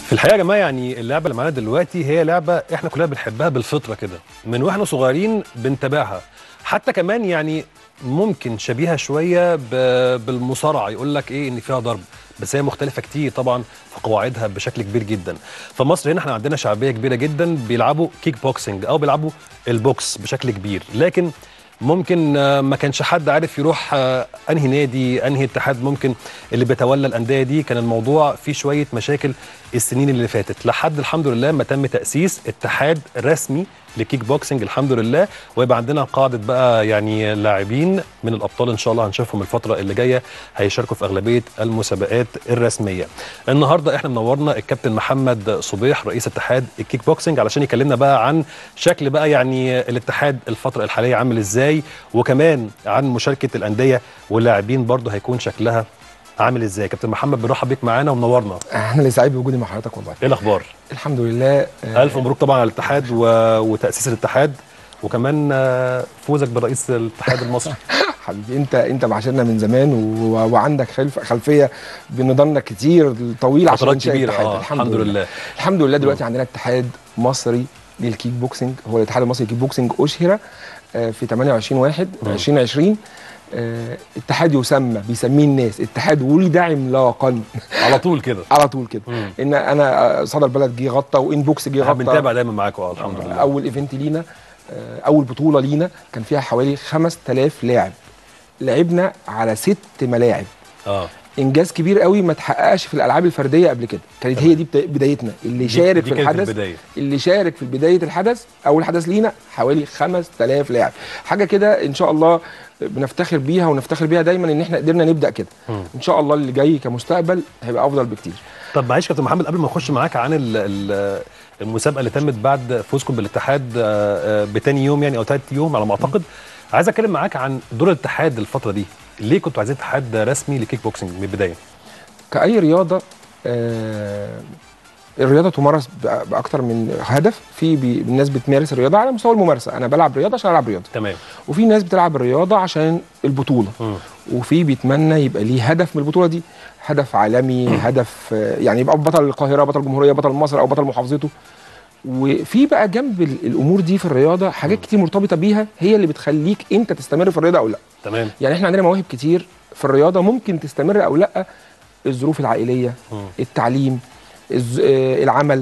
في الحقيقه يا جماعه يعني اللعبه اللي معانا دلوقتي هي لعبه احنا كلنا بنحبها بالفطره كده من واحنا صغيرين بنتابعها حتى كمان يعني ممكن شبيهه شويه ب- بالمصارعه يقول لك ايه ان فيها ضرب بس هي مختلفه كتير طبعا في قواعدها بشكل كبير جدا فمصر هنا احنا عندنا شعبيه كبيره جدا بيلعبوا كيك بوكسنج او بيلعبوا البوكس بشكل كبير لكن ممكن آه، ما كانش حد عارف يروح آه، انهي نادي انهي اتحاد ممكن اللي بيتولى الانديه دي كان الموضوع فيه شويه مشاكل السنين اللي فاتت لحد الحمد لله ما تم تاسيس اتحاد رسمي لكيك بوكسنج الحمد لله ويبقى عندنا قاعده بقى يعني لاعبين من الابطال ان شاء الله هنشوفهم الفتره اللي جايه هيشاركوا في اغلبيه المسابقات الرسميه النهارده احنا منورنا الكابتن محمد صبيح رئيس اتحاد الكيك بوكسنج علشان يكلمنا بقى عن شكل بقى يعني الاتحاد الفتره الحاليه عامل ازاي وكمان عن مشاركه الانديه واللاعبين برضه هيكون شكلها عامل ازاي كابتن محمد بنرحب بيك معانا ومنورنا احنا اللي سعيد بوجودي مع حضرتك والله ايه الاخبار الحمد لله آه، الف مبروك طبعا على الاتحاد و... وتاسيس الاتحاد وكمان آه، فوزك برئيس الاتحاد المصري حبيبي انت انت معاشرنا من زمان و... وعندك خلف خلفيه بنضالنا كتير طويل عشان فترات ننشأ كبيره اتحاد. اه الحمد لله الحمد لله دلوقتي عندنا اتحاد مصري للكيك بوكسنج هو الاتحاد المصري للكيك بوكسنج اشهر آه، في 28 1 مم. 2020 آه، اتحاد يسمى بيسميه الناس اتحاد ولد عملاقا على طول كده على طول كده مم. ان انا آه، صدى البلد جه غطى وان بوكس جه احنا غطى بنتابع دايما معاكم اه الحمد لله اول ايفنت لينا آه، اول بطوله لينا كان فيها حوالي 5000 لاعب لعبنا على ست ملاعب اه انجاز كبير قوي ما تحققش في الالعاب الفرديه قبل كده كانت هي دي بتا- بدايتنا اللي دي- شارك دي في كانت الحدث البدايه اللي شارك في بدايه الحدث اول حدث لينا حوالي 5000 لاعب حاجه كده ان شاء الله بنفتخر بيها ونفتخر بيها دايما ان احنا قدرنا نبدا كده مم. ان شاء الله اللي جاي كمستقبل هيبقى افضل بكتير طب معلش كابتن محمد قبل ما نخش معاك عن ال- ال- المسابقه اللي تمت بعد فوزكم بالاتحاد آه، آه، بتاني يوم يعني او تالت يوم على ما اعتقد عايز اتكلم معاك عن دور الاتحاد الفتره دي ليه كنتوا عايزين اتحاد رسمي لكيك بوكسنج من البدايه كأي رياضة آه الرياضة تمارس بأ- بأكتر من هدف في بي الناس بتمارس الرياضة على مستوى الممارسة أنا بلعب رياضة عشان ألعب رياضة تمام وفي ناس بتلعب الرياضة عشان البطولة مم. وفي بيتمنى يبقى ليه هدف من البطولة دي هدف عالمي هدف آه، يعني يبقى بطل القاهرة بطل الجمهورية بطل مصر أو بطل محافظته وفي بقى جنب ال- الأمور دي في الرياضة حاجات كتير مرتبطة بيها هي اللي بتخليك أنت تستمر في الرياضة أو لا تمام يعني احنا عندنا مواهب كتير في الرياضه ممكن تستمر او لا الظروف العائليه مم. التعليم الز- آه، العمل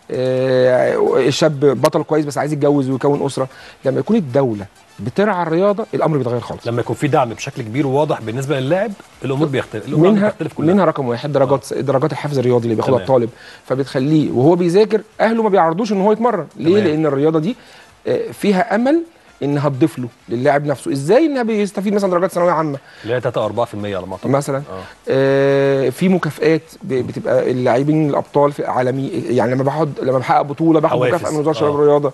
آه، الشاب بطل كويس بس عايز يتجوز ويكون اسره لما يكون الدوله بترعى الرياضه الامر بيتغير خالص لما يكون في دعم بشكل كبير وواضح بالنسبه للاعب الامور بيختلف الامور منها بتختلف كلها منها رقم واحد درجات درجات الحفظ الرياضي اللي بياخدها تمام. الطالب فبتخليه وهو بيذاكر اهله ما بيعرضوش ان هو يتمرن ليه تمام. لان الرياضه دي آه، فيها امل انها تضيف له للاعب نفسه ازاي انها بيستفيد مثلا درجات ثانويه عامه اللي هي 3 4% على ما اعتقد مثلا اه آه، في مكافئات ب- بتبقى اللاعبين الابطال في عالمي يعني لما بقعد لما بحقق بطوله باخد حوافز. مكافاه من وزاره الشباب آه. والرياضه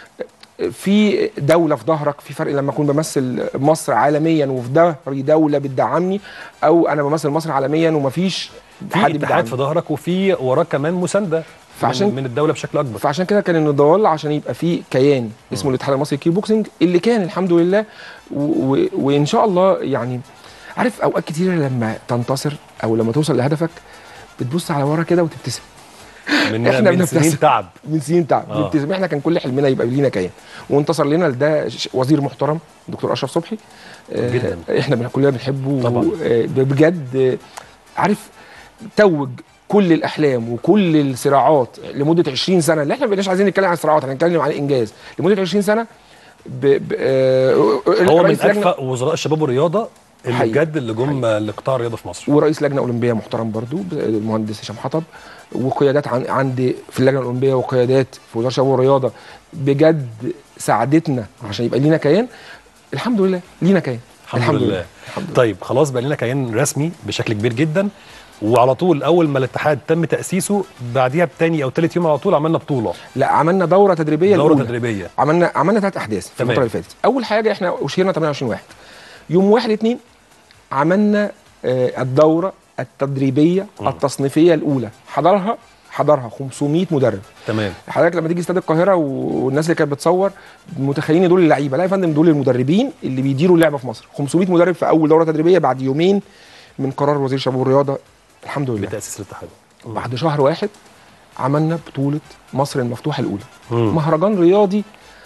في دوله في ظهرك في فرق لما اكون بمثل مصر عالميا وفي ظهري دوله بتدعمني او انا بمثل مصر عالميا ومفيش في اتحاد في بيدعمني ظهرك وفي وراك كمان مسانده فعشان- من, من الدوله بشكل اكبر فعشان كده كان النضال عشان يبقى في كيان اسمه الاتحاد المصري للكيك بوكسنج اللي كان الحمد لله و و وان شاء الله يعني عارف اوقات كتير لما تنتصر او لما توصل لهدفك بتبص على ورا كده وتبتسم من إحنا من سنين بنبتسم. تعب من سنين تعب آه. بنبتسم احنا كان كل حلمنا يبقى لينا كيان وانتصر لنا لده ش- وزير محترم دكتور اشرف صبحي آه، جداً. احنا بن- كلنا بنحبه طبعاً. آه، بجد آه، عارف توج كل الاحلام وكل الصراعات لمده 20 سنه اللي احنا ما بقيناش عايزين نتكلم عن الصراعات احنا هنتكلم عن الانجاز لمده 20 سنه ب... ب... آه، هو من رئيس لجنة- اكفأ وزراء الشباب والرياضه اللي حقيقي. بجد اللي جم لقطاع الرياضه في مصر ورئيس لجنه اولمبيه محترم برضو المهندس هشام حطب وقيادات عن عندي في اللجنه الاولمبيه وقيادات في وزاره الشباب والرياضه بجد ساعدتنا عشان يبقى لينا كيان الحمد لله لينا كيان الحمد, لله. الحمد لله طيب خلاص بقى لنا كيان رسمي بشكل كبير جدا وعلى طول اول ما الاتحاد تم تاسيسه بعديها بتاني او تالت يوم على طول عملنا بطوله لا عملنا دوره تدريبيه دوره الأولى. تدريبيه عملنا عملنا ثلاث احداث في تمام. الفتره اللي فاتت اول حاجه احنا اشهرنا 28 واحد يوم 1 2 عملنا آه، الدوره التدريبيه مم. التصنيفيه الاولى حضرها حضرها 500 مدرب تمام حضرتك لما تيجي استاد القاهره والناس اللي كانت بتصور متخيلين دول اللعيبه لا يا فندم دول المدربين اللي بيديروا اللعبه في مصر 500 مدرب في اول دوره تدريبيه بعد يومين من قرار وزير الشباب والرياضه الحمد لله بتاسيس الاتحاد بعد شهر واحد عملنا بطوله مصر المفتوحه الاولى مم. مهرجان رياضي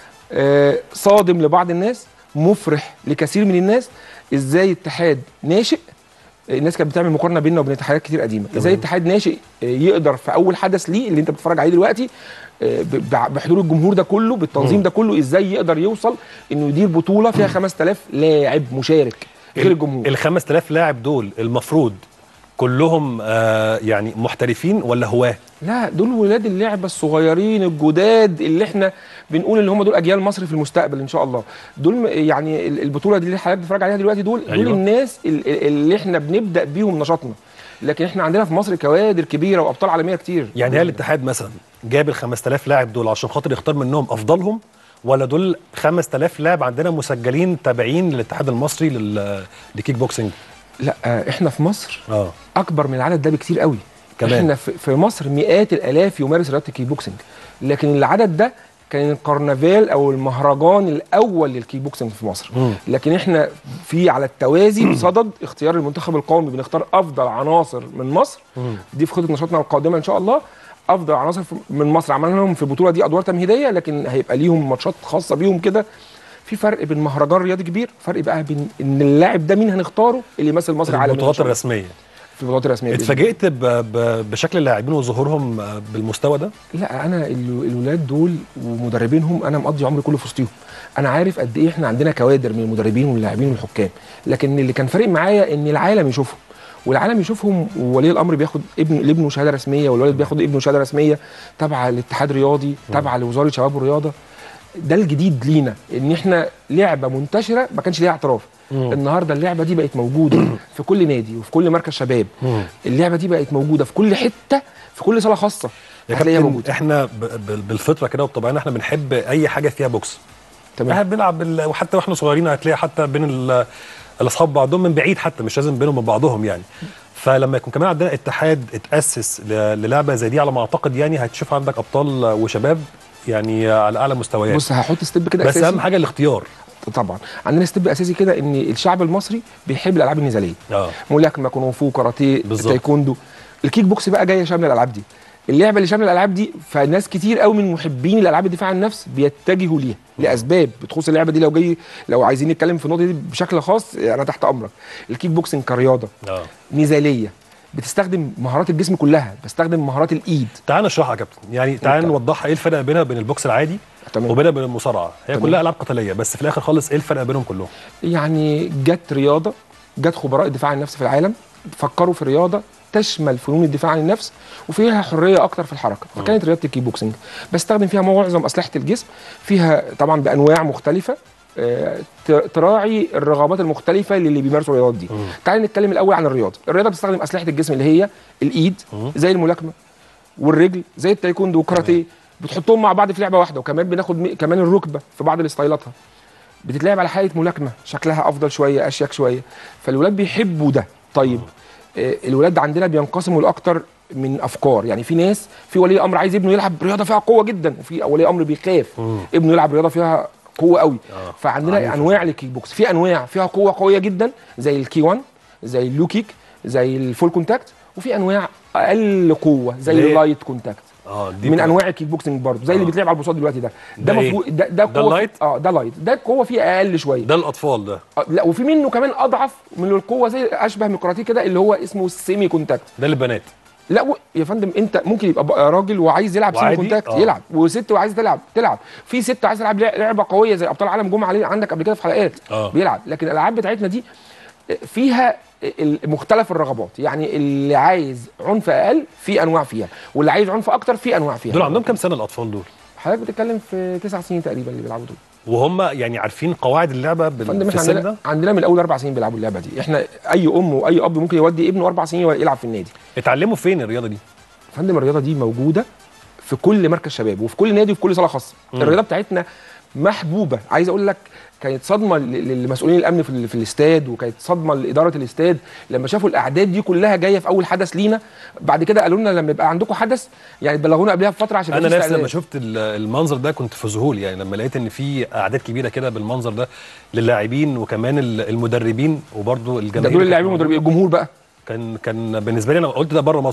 آه، صادم لبعض الناس مفرح لكثير من الناس ازاي اتحاد ناشئ آه، الناس كانت بتعمل مقارنه بيننا وبين اتحادات كتير قديمه ازاي اتحاد ناشئ آه، يقدر في اول حدث ليه اللي انت بتتفرج عليه دلوقتي آه، ب- ب- بحضور الجمهور ده كله بالتنظيم ده كله ازاي يقدر يوصل انه يدير بطوله فيها 5000 لاعب مشارك غير الجمهور ال 5000 لاعب دول المفروض كلهم آه يعني محترفين ولا هواه؟ لا دول ولاد اللعبه الصغيرين الجداد اللي احنا بنقول اللي هم دول اجيال مصر في المستقبل ان شاء الله دول م- يعني ال- البطوله دي اللي حضرتك بتتفرج عليها دلوقتي دول دول أيوة. الناس ال- ال- اللي احنا بنبدا بيهم نشاطنا لكن احنا عندنا في مصر كوادر كبيره وابطال عالميه كتير يعني هل الاتحاد مثلا جاب ال 5000 لاعب دول عشان خاطر يختار منهم افضلهم ولا دول 5000 لاعب عندنا مسجلين تابعين للاتحاد المصري لل- للكيك بوكسنج؟ لا آه، احنا في مصر اه اكبر من العدد ده بكتير قوي كمان. احنا في في مصر مئات الالاف يمارس رياضه الكيك بوكسنج لكن العدد ده كان الكرنفال او المهرجان الاول للكيك بوكسنج في مصر مم. لكن احنا في على التوازي بصدد اختيار المنتخب القومي بنختار افضل عناصر من مصر مم. دي في خطه نشاطنا القادمه ان شاء الله افضل عناصر في- من مصر عملنا لهم في البطوله دي ادوار تمهيديه لكن هيبقى ليهم ماتشات خاصه بيهم كده في فرق بين مهرجان رياضي كبير فرق بقى بين ان اللاعب ده مين هنختاره اللي يمثل مصر عالميا إن البطولات شاء الله. الرسميه في البطولات الرسميه بإذن الله. اتفاجئت ب- ب- بشكل اللاعبين وظهورهم آه، بالمستوى ده؟ لا انا ال- الولاد دول ومدربينهم انا مقضي عمري كله في وسطهم انا عارف قد ايه احنا عندنا كوادر من المدربين واللاعبين والحكام لكن اللي كان فارق معايا ان العالم يشوفهم والعالم يشوفهم وولي الامر بياخد ابن لابنه شهاده رسميه والولد بياخد ابنه شهاده رسميه تابعه لاتحاد رياضي تابعه لوزاره الشباب والرياضه ده الجديد لينا ان احنا لعبه منتشره ما كانش ليها اعتراف مم. النهارده اللعبه دي بقت موجوده في كل نادي وفي كل مركز شباب مم. اللعبه دي بقت موجوده في كل حته في كل صاله خاصه يا هتلاقيها كابتن موجوده احنا ب- ب- بالفطره كده وبطبعنا احنا بنحب اي حاجه فيها بوكس تمام احنا بنلعب بال... وحتى واحنا صغيرين هتلاقي حتى بين ال... الاصحاب بعضهم من بعيد حتى مش لازم بينهم من بعضهم يعني فلما يكون كمان عندنا اتحاد اتاسس ل... للعبه زي دي على ما اعتقد يعني هتشوف عندك ابطال وشباب يعني على اعلى مستويات بص هحط ستيب كده بس اساسي اهم حاجه الاختيار طبعا عندنا ستيب اساسي كده ان الشعب المصري بيحب الالعاب النزاليه اه ملاكمه كونغ فو كاراتيه بالظبط. تايكوندو الكيك بوكس بقى جايه شامله الالعاب دي اللعبه اللي شامله الالعاب دي فناس كتير قوي من محبين الالعاب الدفاع عن النفس بيتجهوا ليها لاسباب بتخص اللعبه دي لو جاي لو عايزين نتكلم في النقطه دي بشكل خاص انا تحت امرك الكيك بوكسنج كرياضه اه نزاليه بتستخدم مهارات الجسم كلها بستخدم مهارات الايد تعال نشرحها يا كابتن يعني تعال طبعا. نوضحها ايه الفرق بينها وبين البوكس العادي تمام وبينها وبين المصارعه هي تمام. كلها العاب قتاليه بس في الاخر خالص ايه الفرق بينهم كلهم يعني جت رياضه جت خبراء الدفاع عن النفس في العالم فكروا في رياضه تشمل فنون الدفاع عن النفس وفيها حريه اكتر في الحركه فكانت رياضه الكيك بوكسنج بستخدم فيها معظم اسلحه الجسم فيها طبعا بانواع مختلفه آه، ت- تراعي الرغبات المختلفه للي بيمارسوا الرياضات دي مم. تعال نتكلم الاول عن الرياضه الرياضه بتستخدم اسلحه الجسم اللي هي الايد مم. زي الملاكمه والرجل زي التايكوندو والكاراتيه بتحطهم مع بعض في لعبه واحده وكمان بناخد م- كمان الركبه في بعض الاستايلاتها بتتلعب على حاله ملاكمه شكلها افضل شويه اشيك شويه فالولاد بيحبوا ده طيب آه، الولاد عندنا بينقسموا لاكتر من افكار يعني في ناس في ولي امر عايز ابنه يلعب رياضه فيها قوه جدا وفي ولي امر بيخاف مم. ابنه يلعب رياضه فيها قوه قوي آه. فعندنا عنيفة انواع للكيك بوكس في انواع فيها قوه قويه جدا زي الكي 1 زي اللو كيك زي الفول كونتاكت وفي انواع اقل قوه زي ليه؟ اللايت كونتاكت اه دي من بتبقى- انواع الكيك بوكسنج برضه زي اللي آه. بيتلعب على البساط دلوقتي ده ده ده إيه؟ مفهو- ده ده ده قوه اللايت؟ اه ده لايت ده القوه فيه اقل شويه ده الاطفال ده آه، لا وفي منه كمان اضعف من القوه زي اشبه من الكاراتيه كده اللي هو اسمه السيمي كونتاكت ده للبنات لا و... يا فندم انت ممكن يبقى بقى راجل وعايز يلعب سيمي وعادي؟ كونتاكت آه. يلعب وست وعايز تلعب تلعب في ست عايز تلعب لع- لعبه قويه زي ابطال عالم جم عليه عندك قبل كده في حلقات اه بيلعب لكن الالعاب بتاعتنا دي فيها ال- مختلف الرغبات يعني اللي عايز عنف اقل في انواع فيها واللي عايز عنف اكتر في انواع فيها دول عندهم كام سنه الاطفال دول حضرتك بتتكلم في تسع سنين تقريبا اللي بيلعبوا دول وهم يعني عارفين قواعد اللعبه بال- فندم في احنا السن عندنا ده عندنا من اول اربع سنين بيلعبوا اللعبه دي احنا اي ام واي اب ممكن يودي ابنه اربع سنين يلعب في النادي اتعلموا فين الرياضه دي فندم الرياضه دي موجوده في كل مركز شباب وفي كل نادي وفي كل صاله خاصه مم. الرياضه بتاعتنا محبوبه عايز اقول لك كانت صدمه ل- لمسؤولين الامن في, ال- في الاستاد وكانت صدمه لاداره الاستاد لما شافوا الاعداد دي كلها جايه في اول حدث لينا بعد كده قالوا لنا لما يبقى عندكم حدث يعني بلغونا قبلها بفتره عشان انا يبقى في نفسي لما استعداد. شفت ال- المنظر ده كنت في ذهول يعني لما لقيت ان في اعداد كبيره كده بالمنظر ده للاعبين وكمان ال- المدربين وبرضه ده الجماهير دول اللي اللاعبين كانت والمدربين الجمهور بقى كان كان بالنسبه لي انا قلت ده بره مصر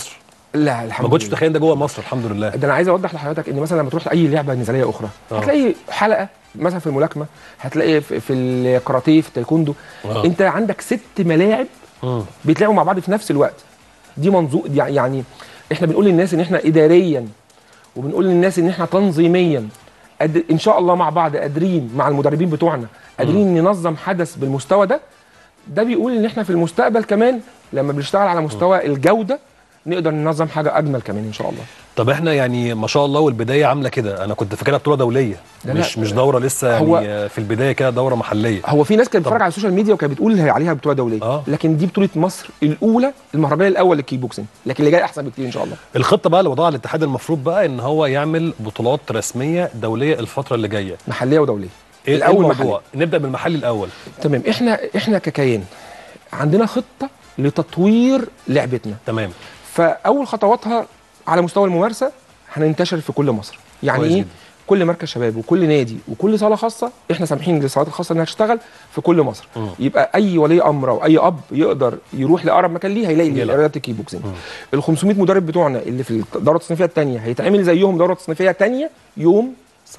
لا الحمد ما كنتش لله. متخيل ده جوه مصر الحمد لله ده انا عايز اوضح لحضرتك ان مثلا لما تروح لاي لعبه نزاليه اخرى آه. هتلاقي حلقه مثلا في الملاكمه هتلاقي في في الكاراتيه في التايكوندو آه. انت عندك ست ملاعب مم. بيتلعبوا مع بعض في نفس الوقت دي منظور يعني احنا بنقول للناس ان احنا اداريا وبنقول للناس ان احنا تنظيميا قد ان شاء الله مع بعض قادرين مع المدربين بتوعنا قادرين ننظم حدث بالمستوى ده ده بيقول ان احنا في المستقبل كمان لما بنشتغل على مستوى الجوده نقدر ننظم حاجه اجمل كمان ان شاء الله طب احنا يعني ما شاء الله والبدايه عامله كده انا كنت فاكرها بطوله دوليه لا، لا. مش مش دوره لسه هو- يعني في البدايه كده دوره محليه هو في ناس كانت طب- بتتفرج على السوشيال ميديا وكانت بتقول هي عليها بطوله دوليه آه. لكن دي بطوله مصر الاولى المهرجان الاول للكيك بوكسنج لكن اللي جاي احسن بكتير ان شاء الله الخطه بقى اللي وضعها الاتحاد المفروض بقى ان هو يعمل بطولات رسميه دوليه الفتره اللي جايه محليه ودوليه ايه الأول الاول محلي. الموضوع نبدا بالمحلي الاول تمام احنا احنا ككيان عندنا خطه لتطوير لعبتنا تمام فاول خطواتها على مستوى الممارسه هننتشر في كل مصر يعني كويس ايه جدا. كل مركز شباب وكل نادي وكل صاله خاصه احنا سامحين للصالات الخاصه انها تشتغل في كل مصر مم. يبقى اي ولي امر او اي اب يقدر يروح لاقرب مكان ليه هيلاقي يلعب. رياضه الكيك بوكسنج ال 500 مدرب بتوعنا اللي في الدوره التصنيفيه الثانيه هيتعمل زيهم دوره تصنيفيه ثانيه يوم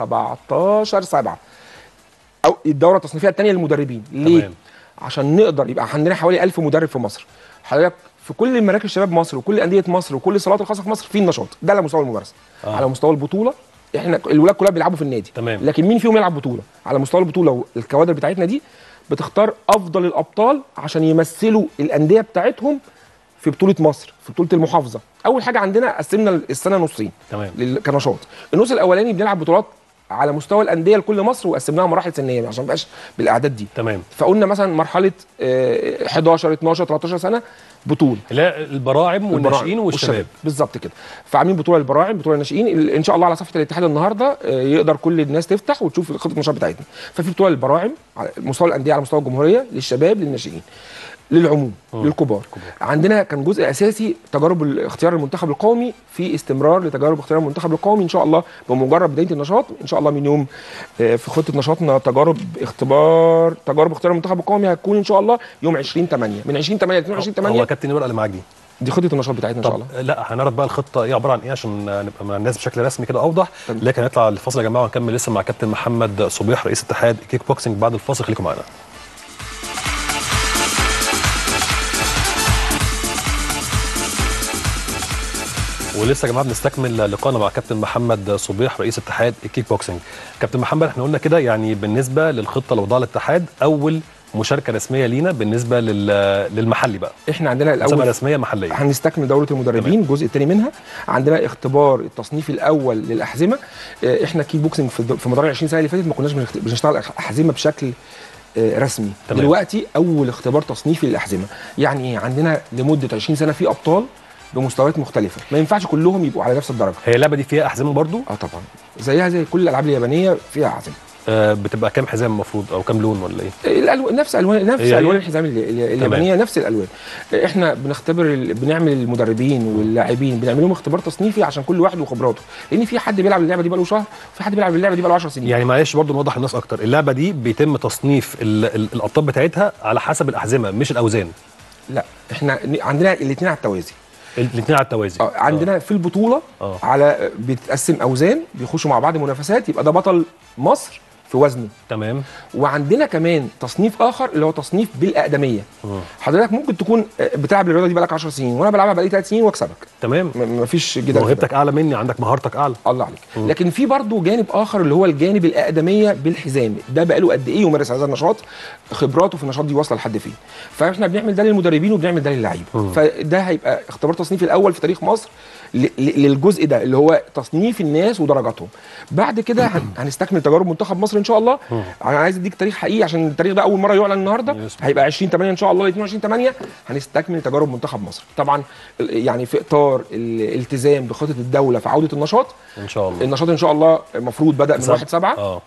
17 7 او الدوره التصنيفيه الثانيه للمدربين ليه تمام. عشان نقدر يبقى عندنا حوالي 1000 مدرب في مصر حضرتك في كل مراكز شباب مصر وكل انديه مصر وكل الصالات الخاصه في مصر في النشاط ده على مستوى الممارسه آه. آه. على مستوى البطوله احنا الولاد كلها بيلعبوا في النادي تمام. لكن مين فيهم يلعب بطوله على مستوى البطوله والكوادر بتاعتنا دي بتختار افضل الابطال عشان يمثلوا الانديه بتاعتهم في بطوله مصر في بطوله المحافظه اول حاجه عندنا قسمنا السنه نصين تمام لل- كنشاط النص الاولاني بنلعب بطولات على مستوى الانديه لكل مصر وقسمناها مراحل سنيه عشان ما يبقاش بالاعداد دي تمام فقلنا مثلا مرحله آه، 11 12 13 سنه بطوله لا البراعم والناشئين والشباب بالظبط كده فعاملين بطوله للبراعم بطوله للناشئين ال- ان شاء الله على صفحه الاتحاد النهارده آه، يقدر كل الناس تفتح وتشوف خطه النشاط بتاعتنا ففي بطوله للبراعم على مستوى الانديه على مستوى الجمهوريه للشباب للناشئين للعموم للكبار عندنا كان جزء اساسي تجارب ال- اختيار المنتخب القومي في استمرار لتجارب اختيار المنتخب القومي ان شاء الله بمجرد بدايه النشاط ان شاء الله من يوم آه، في خطه نشاطنا تجارب اختبار تجارب اختيار المنتخب القومي هتكون ان شاء الله يوم 20 8 من 20 8 ل 22 هو 8 كابتن الورقه اللي معاك دي دي خطه النشاط بتاعتنا ان شاء الله طب لا هنعرف بقى الخطه ايه عباره عن ايه عشان نبقى مع الناس بشكل رسمي كده اوضح تمام. لكن هنطلع الفاصل يا جماعه ونكمل لسه مع كابتن محمد صبيح رئيس اتحاد كيك بوكسنج بعد الفاصل خليكم معانا ولسه يا جماعه بنستكمل لقاءنا مع كابتن محمد صبيح رئيس اتحاد الكيك بوكسنج كابتن محمد احنا قلنا كده يعني بالنسبه للخطه اللي وضعها الاتحاد اول مشاركه رسميه لينا بالنسبه لل- للمحلي بقى احنا عندنا مسابقه الاول رسميه محليه هنستكمل دوره المدربين الجزء الثاني منها عندنا اختبار التصنيف الاول للاحزمه اه، احنا كيك بوكسنج في الد- في مدار ال 20 سنه اللي فاتت ما كناش بنخت- بنشتغل أح- احزمه بشكل اه، رسمي تمام. دلوقتي اول اختبار تصنيفي للاحزمه يعني ايه عندنا لمده 20 سنه في ابطال بمستويات مختلفه ما ينفعش كلهم يبقوا على نفس الدرجه هي اللعبه دي فيها احزمه برضو اه طبعا زيها زي كل الالعاب اليابانيه فيها احزمه آه بتبقى كام حزام المفروض او كام لون ولا ايه الالوان نفس الوان نفس هي هي؟ الوان الحزام ال- ال- اليابانيه نفس الالوان احنا بنختبر ال- بنعمل المدربين واللاعبين بنعمل لهم اختبار تصنيفي عشان كل واحد وخبراته لان في حد بيلعب اللعبه دي بقاله شهر وفي حد بيلعب اللعبه دي بقاله 10 سنين يعني معلش برضو نوضح للناس اكتر اللعبه دي بيتم تصنيف ال- ال- الابطال بتاعتها على حسب الاحزمه مش الاوزان لا احنا ن- عندنا الاثنين على التوازي الاثنين على التوازي اه عندنا في البطوله آه. على بتتقسم اوزان بيخشوا مع بعض منافسات يبقى ده بطل مصر في وزنه تمام وعندنا كمان تصنيف اخر اللي هو تصنيف بالاقدميه مم. حضرتك ممكن تكون آه، بتلعب الرياضه دي بقالك 10 سنين وانا بلعبها بقالي 3 سنين واكسبك تمام م- مفيش جدال في ده. موهبتك اعلى مني عندك مهارتك اعلى الله عليك لكن في برضه جانب اخر اللي هو الجانب الاقدميه بالحزام ده بقاله قد ايه يمارس هذا النشاط خبراته في النشاط دي واصله لحد فين فاحنا بنعمل ده للمدربين وبنعمل ده للعيبه فده هيبقى اختبار تصنيف الاول في تاريخ مصر ل- ل- للجزء ده اللي هو تصنيف الناس ودرجاتهم بعد كده هن- هنستكمل تجارب منتخب مصر ان شاء الله انا عايز اديك تاريخ حقيقي عشان التاريخ ده اول مره يعلن النهارده يسمع. هيبقى 20 8 ان شاء الله ل 22 8 هنستكمل تجارب منتخب مصر طبعا ال- يعني في اطار الالتزام بخطه الدوله في عوده النشاط ان شاء الله النشاط ان شاء الله المفروض بدا من سب- 1 7 اه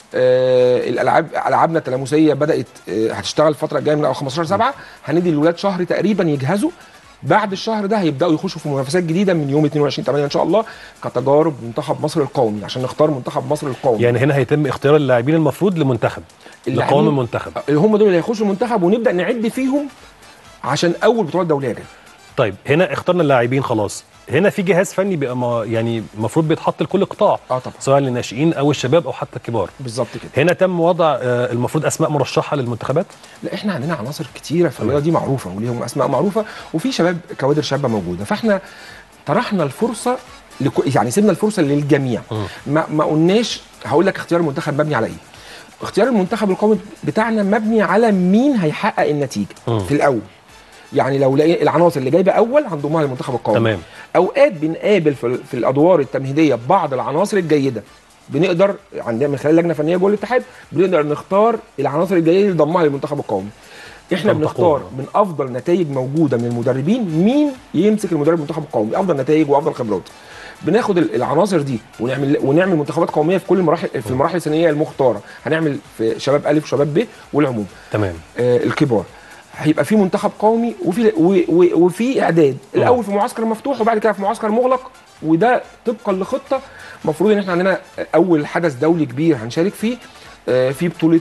آه الالعاب العابنا التلامسيه بدات آه هتشتغل الفتره الجايه من أول 15 7 هندي للولاد شهر تقريبا يجهزوا بعد الشهر ده هيبداوا يخشوا في منافسات جديده من يوم 22 8 ان شاء الله كتجارب منتخب مصر القومي عشان نختار منتخب مصر القومي يعني هنا هيتم اختيار اللاعبين المفروض لمنتخب اللاعبين- لقوام المنتخب اللي هم دول اللي هيخشوا المنتخب ونبدا نعد فيهم عشان اول بطولات دوليه جايه طيب هنا اخترنا اللاعبين خلاص هنا في جهاز فني بيبقى ما يعني المفروض بيتحط لكل قطاع اه طبعا سواء للناشئين او الشباب او حتى الكبار بالظبط كده هنا تم وضع آه، المفروض اسماء مرشحه للمنتخبات لا احنا عندنا عناصر كتيره في الرياضه دي معروفه وليهم اسماء معروفه وفي شباب كوادر شابه موجوده فاحنا طرحنا الفرصه لكو يعني سيبنا الفرصه للجميع مم. ما, ما قلناش هقول لك اختيار المنتخب مبني على ايه اختيار المنتخب القومي بتاعنا مبني على مين هيحقق النتيجه مم. في الاول يعني لو لقينا العناصر اللي جايبه اول هنضمها للمنتخب القومي تمام اوقات بنقابل في, ال- في الادوار التمهيديه بعض العناصر الجيده بنقدر عندنا من خلال لجنه فنيه جوه الاتحاد بنقدر نختار العناصر الجيده اللي نضمها للمنتخب القومي احنا تنتقون. بنختار من افضل نتائج موجوده من المدربين مين يمسك المدرب المنتخب القومي افضل نتائج وافضل خبرات بناخد ال- العناصر دي ونعمل ونعمل منتخبات قوميه في كل المراحل في المراحل السنيه المختاره هنعمل في شباب الف وشباب ب والعموم تمام آه، الكبار هيبقى في منتخب قومي وفي و- و- وفي اعداد الاول في معسكر مفتوح وبعد كده في معسكر مغلق وده طبقا لخطه المفروض ان احنا عندنا اول حدث دولي كبير هنشارك فيه آه، في بطوله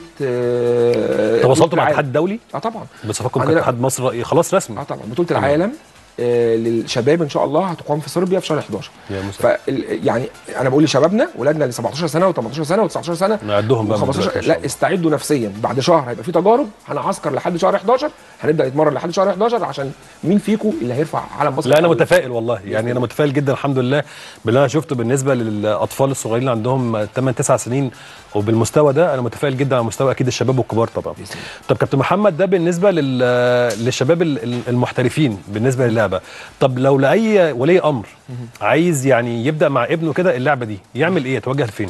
آه، تواصلتوا بطولة مع العالم. الاتحاد الدولي اه طبعا بصفاكم عندنا- كاتحاد مصر خلاص رسمي اه طبعا بطوله العالم آه، للشباب ان شاء الله هتقام في صربيا في شهر 11 يا موسى ف يعني انا بقول لشبابنا ولادنا اللي 17 سنه و18 سنه و19 سنه نعدهم بقى من دلوقتي و15 إن شاء لا الله. استعدوا نفسيا بعد شهر هيبقى في تجارب هنعسكر لحد شهر 11 هنبدا نتمرن لحد شهر 11 عشان مين فيكم اللي هيرفع علم مصر لا انا الأول؟ متفائل والله يعني انا متفائل جدا الحمد لله باللي انا شفته بالنسبه للاطفال الصغيرين اللي عندهم 8 9 سنين وبالمستوى ده انا متفائل جدا على مستوى اكيد الشباب والكبار طبعا بإذن الله. طب كابتن محمد ده بالنسبه لل... للشباب ال- ال- المحترفين بالنسبه للعبه طب لو لاي ولي امر عايز يعني يبدا مع ابنه كده اللعبه دي يعمل ايه يتوجه لفين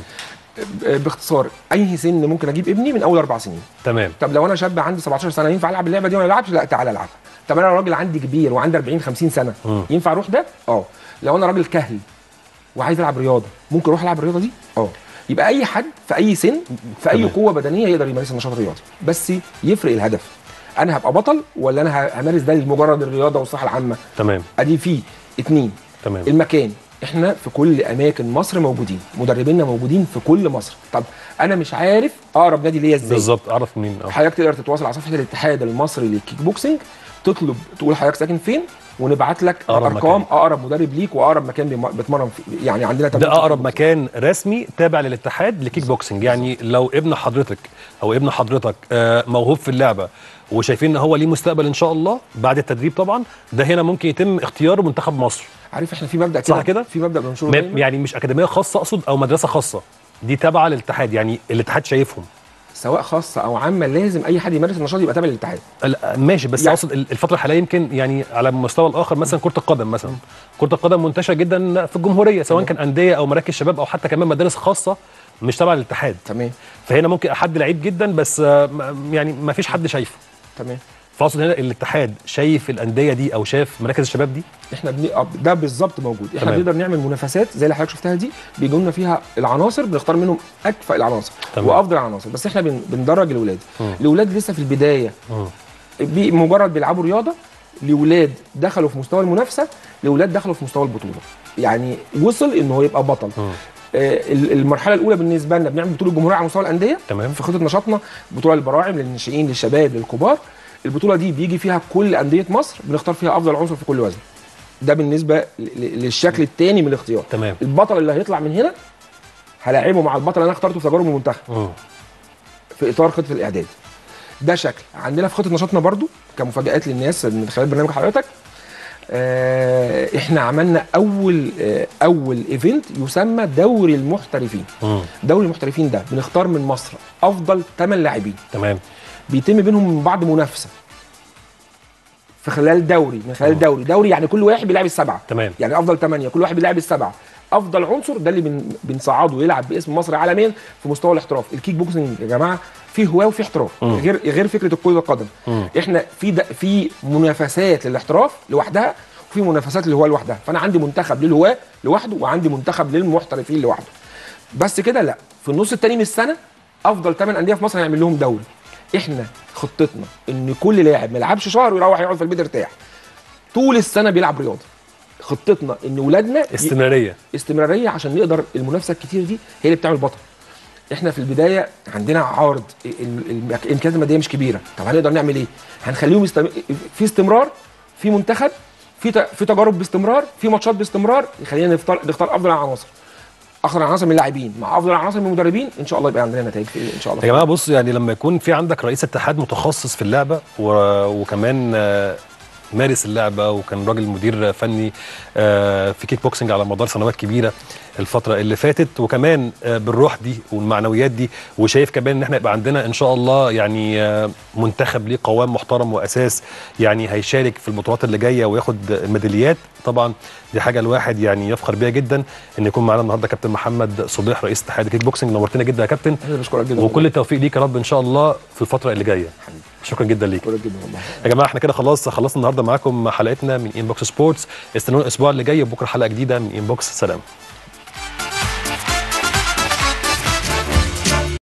ب- باختصار اي سن ممكن اجيب ابني من اول اربع سنين تمام طب لو انا شاب عندي 17 سنه ينفع العب اللعبه دي ولا ما العبش لا تعالى العبها طب انا راجل عندي كبير وعندي 40 50 سنه مم. ينفع اروح ده اه لو انا راجل كهل وعايز العب رياضه ممكن اروح العب الرياضه دي اه يبقى اي حد في اي سن في اي تمام. قوه بدنيه يقدر يمارس النشاط الرياضي بس يفرق الهدف انا هبقى بطل ولا انا ه- همارس ده لمجرد الرياضه والصحه العامه تمام ادي فيه اتنين تمام المكان احنا في كل اماكن مصر موجودين مدربينا موجودين في كل مصر طب انا مش عارف اقرب نادي ليا ازاي بالظبط اعرف منين اه حضرتك تقدر تتواصل على صفحه الاتحاد المصري للكيك بوكسنج تطلب تقول حضرتك ساكن فين ونبعت لك أقرب ارقام مكان. اقرب مدرب ليك واقرب مكان بيم- بتمرن فيه يعني عندنا ده تمرين اقرب كيك مكان رسمي تابع للاتحاد لكيك بوكسنج يعني لو ابن حضرتك او ابن حضرتك آه، موهوب في اللعبه وشايفين ان هو ليه مستقبل ان شاء الله بعد التدريب طبعا ده هنا ممكن يتم اختياره منتخب مصر عارف احنا في مبدا كده صح كده؟ في مبدا بنشوره ما- دايما يعني مش اكاديميه خاصه اقصد او مدرسه خاصه دي تابعه للاتحاد يعني الاتحاد شايفهم سواء خاصه او عامه لازم اي حد يمارس النشاط يبقى تابع للاتحاد لا، ماشي بس يعني- اقصد ال- الفتره الحاليه يمكن يعني على المستوى الاخر مثلا كره القدم مثلا كره القدم منتشره جدا في الجمهوريه سواء كان انديه او مراكز شباب او حتى كمان مدارس خاصه مش تبع للاتحاد تمام فهنا ممكن حد لعيب جدا بس آه، م- يعني ما فيش حد شايفه تمام فاقصد هنا الاتحاد شايف الانديه دي او شايف مراكز الشباب دي احنا بن... آه، ده بالظبط موجود احنا تمام. بنقدر نعمل منافسات زي اللي حضرتك شفتها دي بيجوا لنا فيها العناصر بنختار منهم اكفأ العناصر تمام. وافضل العناصر بس احنا بن... بندرج الاولاد مم. الاولاد لسه في البدايه مم. بي- مجرد بيلعبوا رياضه لاولاد دخلوا في مستوى المنافسه لاولاد دخلوا في مستوى البطوله يعني وصل ان هو يبقى بطل مم. آه، ال- المرحله الاولى بالنسبه لنا بنعمل بطوله جمهوريه على مستوى الانديه تمام في خطه نشاطنا بطوله للبراعم للناشئين للشباب للكبار البطوله دي بيجي فيها كل انديه مصر بنختار فيها افضل عنصر في كل وزن ده بالنسبه ل- ل- للشكل الثاني من الاختيار تمام البطل اللي هيطلع من هنا هلاعبه مع البطل اللي انا اخترته في تجارب المنتخب مم. في اطار خطه الاعداد ده شكل عندنا في خطه نشاطنا برضو كمفاجات للناس من خلال برنامج حضرتك آه احنا عملنا اول آه اول ايفنت يسمى دوري المحترفين مم. دوري المحترفين ده بنختار من مصر افضل 8 لاعبين تمام بيتم بينهم من بعض منافسه في خلال دوري من خلال دوري دوري يعني كل واحد بيلعب السبعه تمام يعني افضل 8 كل واحد بيلعب السبعه افضل عنصر ده اللي بن بنصعده يلعب باسم مصر عالميا في مستوى الاحتراف الكيك بوكسنج يا جماعه فيه هواه وفيه احتراف مم. غير غير فكره كره القدم مم. احنا في د- في منافسات للاحتراف لوحدها وفي منافسات للهواه لوحدها فانا عندي منتخب للهواه لوحده وعندي منتخب للمحترفين لوحده بس كده لا في النص التاني من السنه افضل 8 انديه في مصر هنعمل لهم دوري احنا خطتنا ان كل لاعب ما يلعبش شهر ويروح يقعد في البيت يرتاح طول السنه بيلعب رياضه خطتنا ان ولادنا ي- استمراريه استمراريه عشان نقدر المنافسه الكتير دي هي اللي بتعمل بطل احنا في البدايه عندنا عارض ال- ال- الامكانيات الماديه مش كبيره طب هنقدر نعمل ايه هنخليهم يستم... في استمرار في منتخب في ت- في تجارب باستمرار في ماتشات باستمرار يخلينا نختار نختار افضل العناصر افضل العناصر من اللاعبين مع افضل العناصر من المدربين ان شاء الله يبقى عندنا نتائج في ان شاء الله يا جماعه بص يعني لما يكون في عندك رئيس اتحاد متخصص في اللعبه و... وكمان آه، مارس اللعبه وكان راجل مدير فني آه، في كيك بوكسنج على مدار سنوات كبيره الفتره اللي فاتت وكمان آه، بالروح دي والمعنويات دي وشايف كمان ان احنا يبقى عندنا ان شاء الله يعني آه، منتخب ليه قوام محترم واساس يعني هيشارك في البطولات اللي جايه وياخد ميداليات طبعا دي حاجه الواحد يعني يفخر بيها جدا ان يكون معانا النهارده كابتن محمد صبيح رئيس اتحاد الكيك بوكسنج نورتنا جدا يا كابتن انا بشكرك جدا وكل التوفيق ليك يا رب ان شاء الله في الفتره اللي جايه شكرا جدا ليك بشكرك جدا والله يا جماعه احنا كده خلاص خلصنا النهارده معاكم حلقتنا من انبوكس سبورتس استنونا الاسبوع اللي جاي بكره حلقه جديده من انبوكس سلام